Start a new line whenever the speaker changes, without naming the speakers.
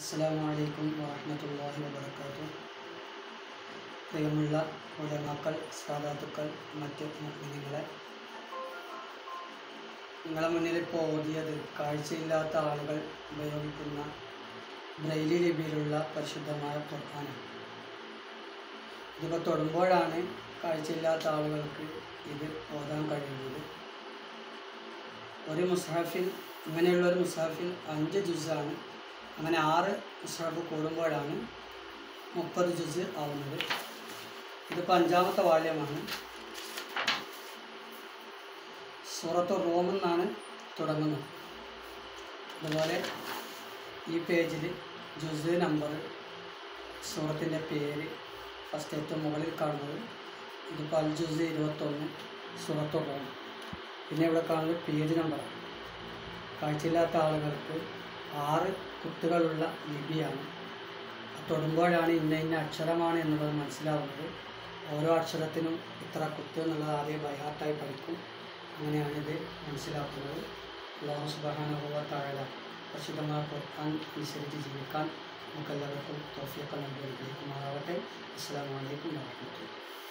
അസ്സാം വലൈക്കും വാഹമത്തല്ലാഹി വബർക്കാത്തു പ്രിയമുള്ള ഉലമാക്കൾ സാധാത്തുക്കൾ മറ്റ് മുഗ്മിനികളെ നിങ്ങളെ മുന്നിൽ ഇപ്പോൾ ഓതിയത് കാഴ്ചയില്ലാത്ത ആളുകൾ ഉപയോഗിക്കുന്ന ബ്രൈലി ലിപിയിലുള്ള പരിശുദ്ധമായ ഖുർആനാണ് ഇതിപ്പോൾ തൊടുമ്പോഴാണ് കാഴ്ചയില്ലാത്ത ആളുകൾക്ക് ഇത് ഓതാൻ കഴിയുന്നത് ഒരു മുസാഫിൽ ഇങ്ങനെയുള്ള ഒരു മുസാഫിൽ അഞ്ച് ജുസാണ് അങ്ങനെ ആറ് മുസാഫ് കൂടുമ്പോഴാണ് മുപ്പത് ജുസ് ആവുന്നത് ഇതിപ്പോൾ അഞ്ചാമത്തെ വാല്യമാണ് സൂറത്ത് റോം എന്നാണ് തുടങ്ങുന്നത് അതുപോലെ ഈ പേജിൽ ജുസ് നമ്പർ സൂറത്തിൻ്റെ പേര് ഫസ്റ്റ് ഏറ്റവും മുകളിൽ കാണുന്നത് ഇതിപ്പോൾ അൽ ജുസ് ഇരുപത്തൊന്ന് സൂറത്ത് റോം പിന്നെ ഇവിടെ കാണുന്നത് പേജ് നമ്പറാണ് കാഴ്ചയില്ലാത്ത ആളുകൾക്ക് ആറ് കുത്തുകളുള്ള ലിപിയാണ് തൊടുമ്പോഴാണ് ഇന്ന ഇന്ന അക്ഷരമാണ് എന്നുള്ളത് മനസ്സിലാവുന്നത് ഓരോ അക്ഷരത്തിനും ഇത്ര കുത്ത് എന്നുള്ളത് ആദ്യം ബൈഹാർട്ടായി പഠിക്കും അങ്ങനെയാണ് ഇത് മനസ്സിലാക്കുന്നത് അള്ളാഹു സുബാനുഭവ താഴെ പരിശുദ്ധമായ ഖുർആൻ അനുസരിച്ച് ജീവിക്കാൻ നമുക്കെല്ലാവർക്കും തോഫിയൊക്കെ നൽകി അനുഗ്രഹിക്കുമാറാവട്ടെ അസ്സാം വലൈക്കും വാഹമത്തുള്ള